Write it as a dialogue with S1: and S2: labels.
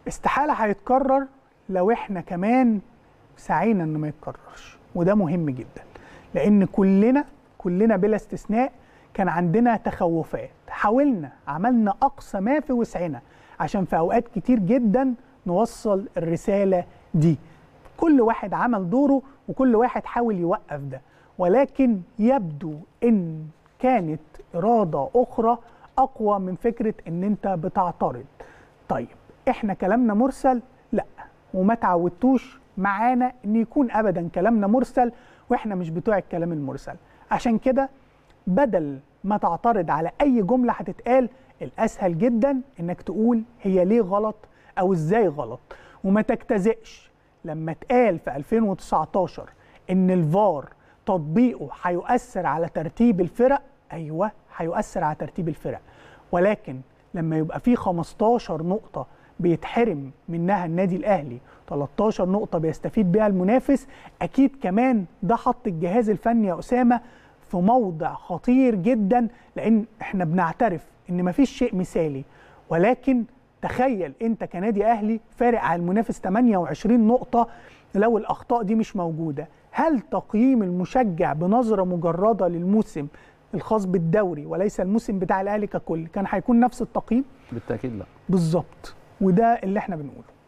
S1: استحاله هيتكرر لو احنا كمان سعينا انه ما يتكررش وده مهم جدا لان كلنا كلنا بلا استثناء كان عندنا تخوفات حاولنا عملنا اقصى ما في وسعنا عشان في اوقات كتير جدا نوصل الرساله دي كل واحد عمل دوره وكل واحد حاول يوقف ده ولكن يبدو ان كانت اراده اخرى اقوى من فكره ان انت بتعترض طيب احنا كلامنا مرسل لا وما تعودتوش معانا ان يكون ابدا كلامنا مرسل واحنا مش بتوع الكلام المرسل عشان كده بدل ما تعترض على اي جمله هتتقال الاسهل جدا انك تقول هي ليه غلط او ازاي غلط وما تجتزئش لما اتقال في 2019 ان الفار تطبيقه هيؤثر على ترتيب الفرق ايوه هيؤثر على ترتيب الفرق ولكن لما يبقى في 15 نقطه بيتحرم منها النادي الاهلي 13 نقطه بيستفيد بيها المنافس اكيد كمان ده حط الجهاز الفني يا اسامه في موضع خطير جدا لان احنا بنعترف ان مفيش شيء مثالي ولكن تخيل انت كنادي اهلي فارق على المنافس 28 نقطه لو الاخطاء دي مش موجوده هل تقييم المشجع بنظره مجرده للموسم الخاص بالدوري وليس الموسم بتاع الاهلي ككل كان هيكون نفس التقييم
S2: بالتاكيد لا
S1: بالظبط وده اللي احنا بنقوله